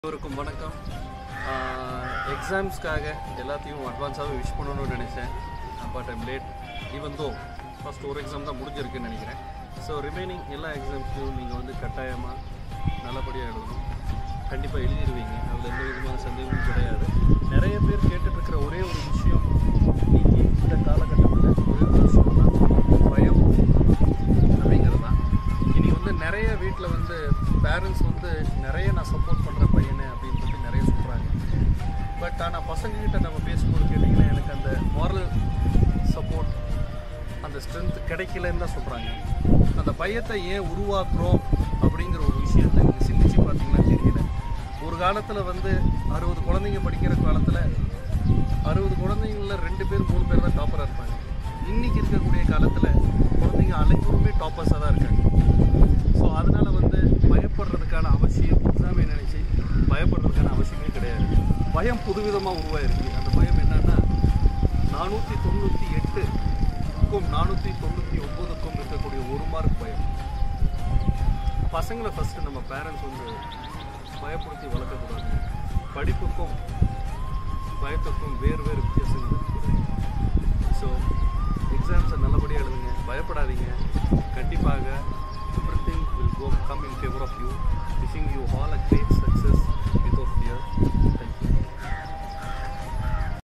எல்லோருக்கும் வணக்கம் எக்ஸாம்ஸ்க்காக எல்லாத்தையும் அட்வான்ஸாகவே விஷ் பண்ணணும்னு நினச்சேன் but I'm late even though first ஒரு எக்ஸாம் தான் முடிஞ்சிருக்குன்னு நினைக்கிறேன் ஸோ ரிமைனிங் எல்லா எக்ஸாம்ஸ்லையும் நீங்கள் வந்து கட்டாயமாக நல்லபடியாக எழுதணும் கண்டிப்பாக எழுதிடுவீங்க அதில் எந்த விதமான சந்தேகமும் கிடையாது நிறைய பேர் கேட்டுட்ருக்கிற ஒரே ஒரு விஷயம் நீங்கள் இந்த காலகட்டத்தில் ஒரே ஒரு விஷயம் தான் பயம் அப்படிங்கிறது தான் இனி வந்து நிறைய வீட்டில் வந்து பேரண்ட்ஸ் வந்து நிறைய நான் சப்போர்ட் பண்ணுற பையனு அப்படின்னு சொல்லி நிறைய சொல்கிறாங்க பட் ஆனால் பசங்கக்கிட்ட நம்ம பேசும்போது கேட்டிங்கன்னா எனக்கு அந்த moral சப்போர்ட் அந்த ஸ்ட்ரென்த் கிடைக்கலன்னு தான் சொல்கிறாங்க அந்த பயத்தை ஏன் உருவாக்குறோம் அப்படிங்கிற ஒரு விஷயத்தை நீங்கள் சிந்திச்சு பார்த்தீங்கன்னா தெரியல ஒரு காலத்தில் வந்து அறுபது குழந்தைங்க படிக்கிற காலத்தில் அறுபது குழந்தைங்களில் ரெண்டு பேர் மூணு பேர் தான் டாப்பராக இருப்பாங்க இன்னைக்கு இருக்கக்கூடிய காலத்தில் குழந்தைங்க அனைவருமே டாப்பர்ஸாக தான் இருக்காங்க ஸோ அதனால் வந்து பயப்படுறதுக்கான அவசியம் எக்ஸாமை நினச்சி பயப்படுறதுக்கான அவசியமே கிடையாது பயம் புதுவிதமாக உருவாயிருக்கு அந்த பயம் என்னன்னா நானூற்றி தொண்ணூற்றி எட்டுக்கும் நானூற்றி தொண்ணூற்றி ஒம்போதுக்கும் இருக்கக்கூடிய ஒரு மார்க் பயம் பசங்களை ஃபஸ்ட்டு நம்ம பேரண்ட்ஸ் வந்து பயப்படுத்தி வளர்க்கக்கூடாது படிப்புக்கும் பயத்துக்கும் வேறு வேறு வித்தியாசங்கள் இருக்குது ஸோ எக்ஸாம்ஸை நல்லபடியாக எழுதுங்க பயப்படாதீங்க கண்டிப்பாக everything will go come in favour of you wishing you all a great success without fear